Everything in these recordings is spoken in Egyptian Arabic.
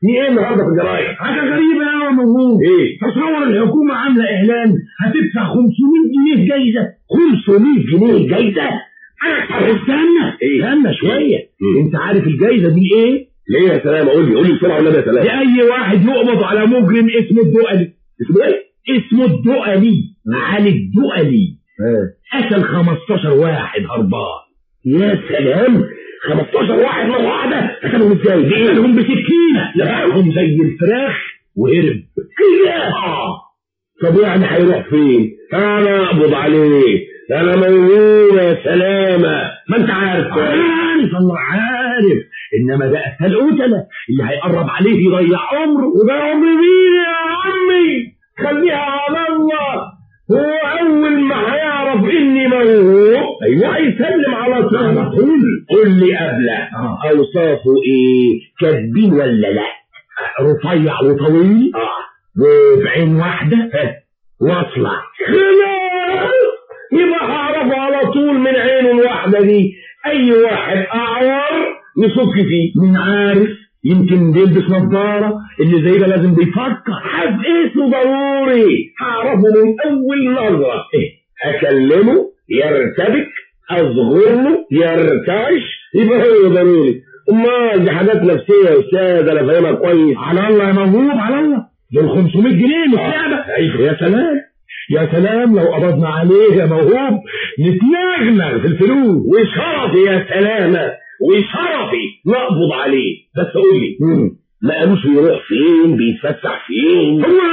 في ايه النهارده في الجرايد؟ حاجة غريبة يا موجود ايه؟ تصور الحكومة عاملة إعلان هتدفع 500 جنيه جايزة 500 جنيه جايزه؟ طب استنى إيه؟ استنى شوية مم. أنت عارف الجايزة دي إيه؟ ليه يا سلام قول لي قول لي بسرعه والنبي يا سلام لأي واحد يقبض على مجرم اسمه الدقلي اسمه ايه؟ اسمه الدقلي علي الدقلي قتل 15 واحد هربان يا سلام 15 واحد مره واحده قتلهم ازاي؟ بايه؟ قتلهم بسكينة لقاهم زي الفراخ وهرب كده طب يعني هيروح فين؟ انا اقبض عليه انا موجود يا سلامه ما انت عارف عارف الله عارف انما ده قتل قتله اللي هيقرب عليه يضيع عمره وده عمر مين يا عمي خليها على الله هو اول ما هيعرف اني موهوب ايوه هيسلم على طول على طول. قول لي قبله آه. اوصافه ايه كاتبين ولا لا رفيع وطويل اه وبعين واحده واصلع خلاص يبقى هعرفه على طول من عينه الواحده دي اي واحد اعور نصك فيه مين عارف يمكن بيلبس نظاره اللي زي ده لازم بيفكر حد اسمه ضروري هعرفه من اول نظره إيه؟ اكلمه يرتبك اصغر له يرتعش يبقى هو ضروري امال دي حاجات نفسيه يا استاذ انا فاهمها كويس على الله يا موهوب على الله دول 500 جنيه مش آه. لعبه يا سلام يا سلام لو قبضنا عليه يا موهوب نتنغنغ في الفلوس وشرفي يا سلامه وشرفي نقبض عليه بس قول لي ما قالوش بيروح فين بيتفسح فين هو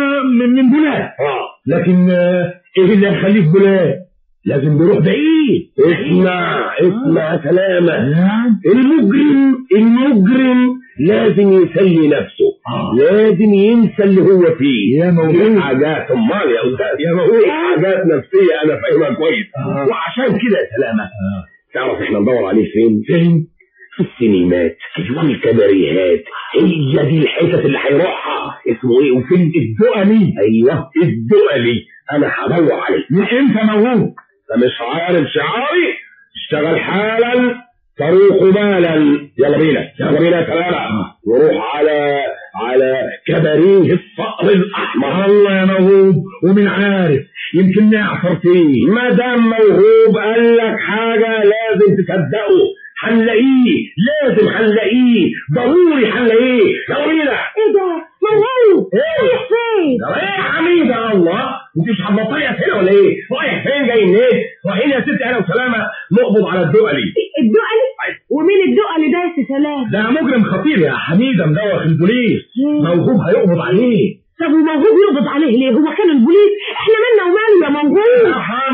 من من بلاد اه لكن آه، ايه اللي هيخليه في بلاد لازم بيروح بعيد اسمع اسمع يا سلامه نعم المجرم المجرم لازم يسلي نفسه آه. لازم ينسى اللي هو فيه يا موهوب. دي حاجات امال يا استاذ يا موهوب. دي حاجات نفسيه انا فاهمها كويس آه. وعشان كده يا سلامه تعرف احنا ندور عليه فين فين في السينمات في الكباريهات هي دي الحتت اللي هيروحها اسمه ايه وفين الدقلي ايوه الدقلي انا هدور عليه من امتى موهوب انت مش عارف شعاري اشتغل حالا تروح بالا يلا بينا يلا بينا يا سلامة نروح على على كباريه الصقر الاحمر الله يا موهوب ومن عارف يمكن نعثر فيه ما دام موهوب قال لك حاجة لازم تصدقه هنلاقيه لازم هنلاقيه ضروري هنلاقيه يلا بينا ايه ده موهوب ايه رايح فين يا ايه يا حميد يا الله انت مش هتبطلي هنا ولا ايه رايح فين جاي منين رايحين يا ستي انا وسلامة نقبض على الدقلي الدقلي ومين الدقلي ده يا سي سلام ده مجرم خطير يا حميده مدوخ البوليس موهوب هيقبض عليه طب وموهوب يقبض عليه ليه هو كان البوليس احنا مالنا وماله يا يا موهوب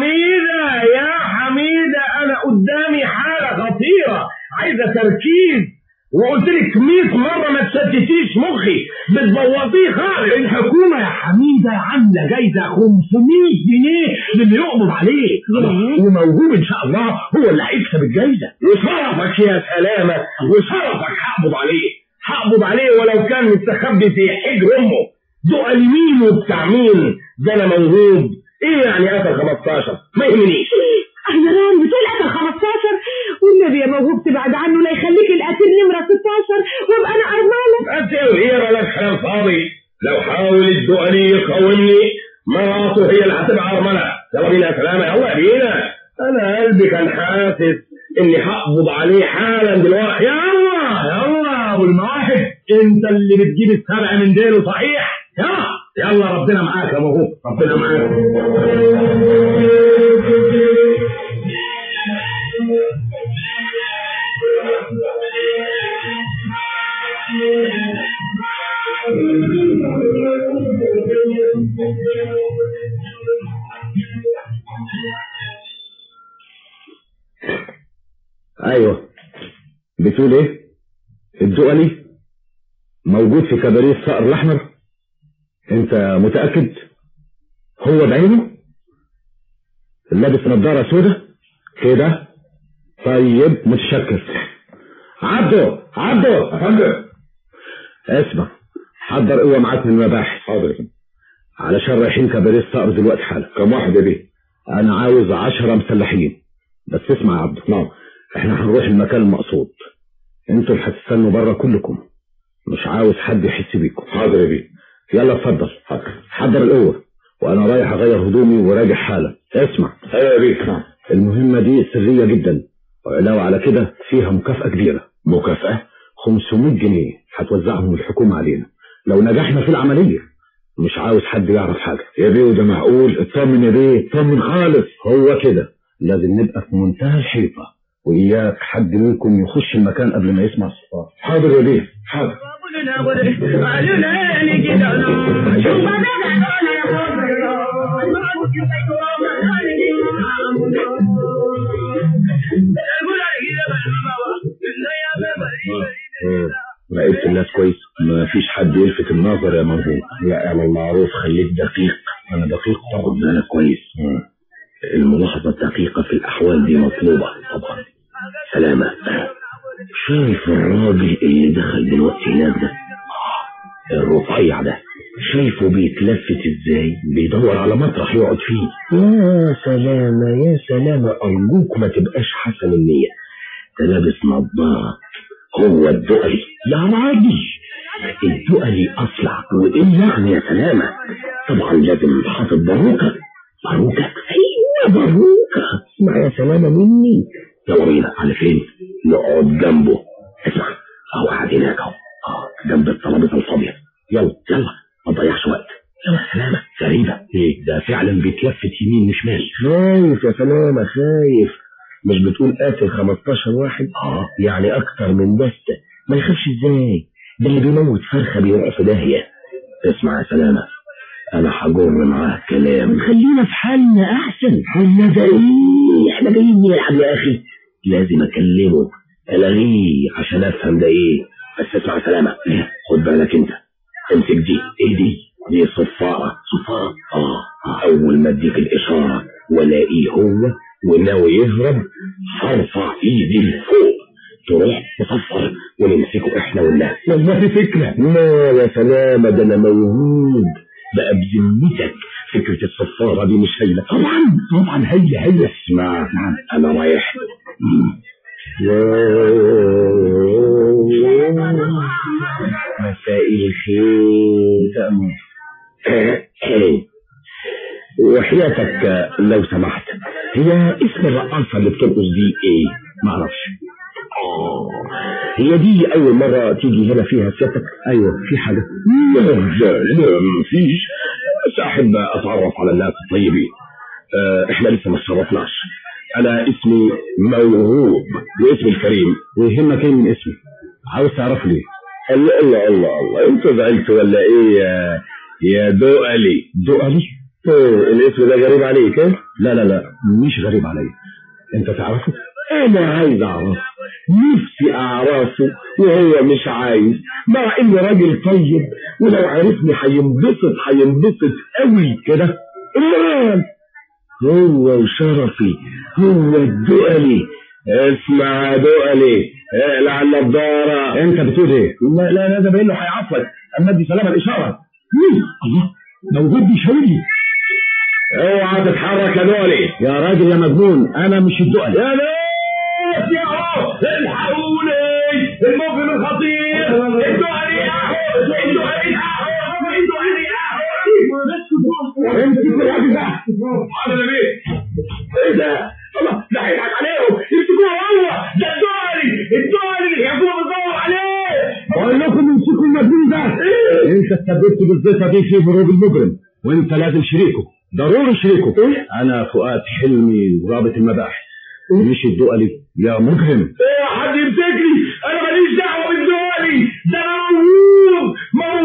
حميدة يا حميدة أنا قدامي حالة خطيرة عايزة تركيز وقلت لك 100 مرة ما تشتتيش مخي بتبوظيه خالص الحكومه يا حميده عامله جايزه 500 جنيه للي يقبض عليه وموهوب ان شاء الله هو اللي هيكسب الجايزه وشرفك يا سلامة وشرفك هقبض عليه هقبض عليه ولو كان مستخبي في حجر أمه دقل مين وبتاع مين ده أنا موهوب إيه يعني قتل 15 ما يهمنيش اهلا بتقول قتل 15 والنبي يا موهوب تبعد عنه لا يخليك القتيل نمره 16 وابقى انا ارمله بس ايه بلاش كلام فاضي لو حاول الدقلي يقاومني مراته هي اللي هتبقى ارمله يلا بينا يا سلامه يلا بينا انا قلبي كان حاسس اني هقبض عليه حالا دلوقتي يلا يلا ابو المواهب انت اللي بتجيب السبع من ديله صحيح يلا يلا ربنا معاك يا موهوب ربنا معاك ايوه بتقول ايه الدقلي موجود في كباريه الصقر الاحمر انت متاكد هو بعينه لابس نظاره سودة كده طيب متشكر عبده عبده يا فندم اسمع حضر قوه معاك من المباحث حاضر علشان رايحين كباريه الصقر دلوقتي حالا كم واحد يا بيه انا عاوز عشرة مسلحين بس اسمع يا عبده نعم احنا هنروح المكان المقصود انتوا اللي هتستنوا بره كلكم مش عاوز حد يحس بيكم حاضر يا بيه يلا اتفضل حاضر حضر القوة وانا رايح اغير هدومي وراجع حالا اسمع ايوه يا بيه المهمة دي سرية جدا وعلاوة على كده فيها مكافأة كبيرة مكافأة 500 جنيه هتوزعهم الحكومة علينا لو نجحنا في العملية مش عاوز حد يعرف حاجة يا بيه وده معقول اطمن يا بيه اطمن خالص هو كده لازم نبقى في منتهى الحيطة وإياك حد منكم يخش المكان قبل ما يسمع الصفار حاضر يا بيه حاضر راقبت الناس كويس ما فيش حد يلفت النظر يا موهوب يا اعمل معروف خليك دقيق انا دقيق خد طبعا بالك كويس الملاحظة الدقيقة في الأحوال دي مطلوبة طبعا سلامة شايف الراجل اللي دخل دلوقتي هناك ده آه، الرفيع ده شايفه بيتلفت ازاي بيدور على مطرح يقعد فيه يا سلامة يا سلامة أرجوك ما تبقاش حسن النية ده لابس نظارة هو الدقلي يا راجل الدقلي أصلع وإيه يعني يا سلامة طبعا لازم حاطط باروكة باروكة أيوة باروكة اسمع يا سلامة مني يلا بينا على فين نقعد جنبه اسمع اهو قاعد هناك اهو اه جنب الترابيزة الفاضية يلا يلا ما تضيعش وقت يلا سلامة غريبة ايه ده فعلا بيتلفت يمين وشمال خايف يا سلامة خايف مش بتقول قاتل 15 واحد اه يعني اكتر من دستة ما يخافش ازاي ده اللي بيموت فرخة بيروح في داهية اسمع يا سلامة انا هجر معاه كلام خلينا في حالنا احسن حالنا ده ايه احنا جايين نلعب يا اخي لازم اكلمه الغيه عشان افهم ده ايه بس اسمع يا سلامة خد بالك انت امسك دي ايه دي دي صفارة صفارة اه اول ما اديك الاشارة والاقيه هو وناوي يهرب هرفع ايدي لفوق تروح تصفر ونمسكه احنا والناس والله فكرة لا يا سلامة ده انا موجود بقى بذمتك فكرة الصفارة دي مش هايلة طبعا طبعا هايلة هايلة اسمع انا رايح مساء الخير وحياتك لو سمحت هي اسم الرقاصة اللي بترقص دي ايه؟ معرفش آه هي دي أول مرة تيجي هنا فيها سيادتك؟ أيوة في حاجة؟ لا لا لا مفيش بس أحب أتعرف على الناس الطيبين آه إحنا لسه ما اتشرفناش أنا اسمي موهوب واسمي الكريم ويهمك إيه من اسمي؟ عاوز تعرف ليه؟ الله الله الله الله أنت زعلت ولا إيه يا يا دقلي؟ دقلي؟ الاسم ده غريب عليك ها؟ لا لا لا مش غريب علي انت تعرفه؟ انا عايز اعرفه نفسي اعرفه وهو مش عايز مع اني راجل طيب ولو عرفني هينبسط هينبسط قوي كده امال هو وشرفي هو الدقلي اسمع يا دقلي اقلع النضارة انت بتقول ايه؟ لا لا لا ده باين له هيعصلك اما ادي سلامة الاشارة مين؟ الله موجود بيشاور لي اوعى تتحرك يا دولي يا راجل يا مجنون انا مش الدقل يا ناس يا اهو الحقوني المجرم الخطير الدقلي اهو الدقلي اهو الدقلي اهو امسكوا الراجل ده حاضر يا بيه ايه ده؟ الله ده هيضحك عليهم يمسكوه هو ده الدقلي الدقلي اللي يعرفوه بيدوروا عليه بقول لكم امسكوا المجنون ده انت استبدلت بالزيطه دي في هروب المجرم وانت لازم شريكه ضروري شريكه انا فؤاد حلمي ضابط المباحث مش الدقلي يا مجرم ايه حد يمسكني انا ماليش دعوه بالدقلي ده انا موهوب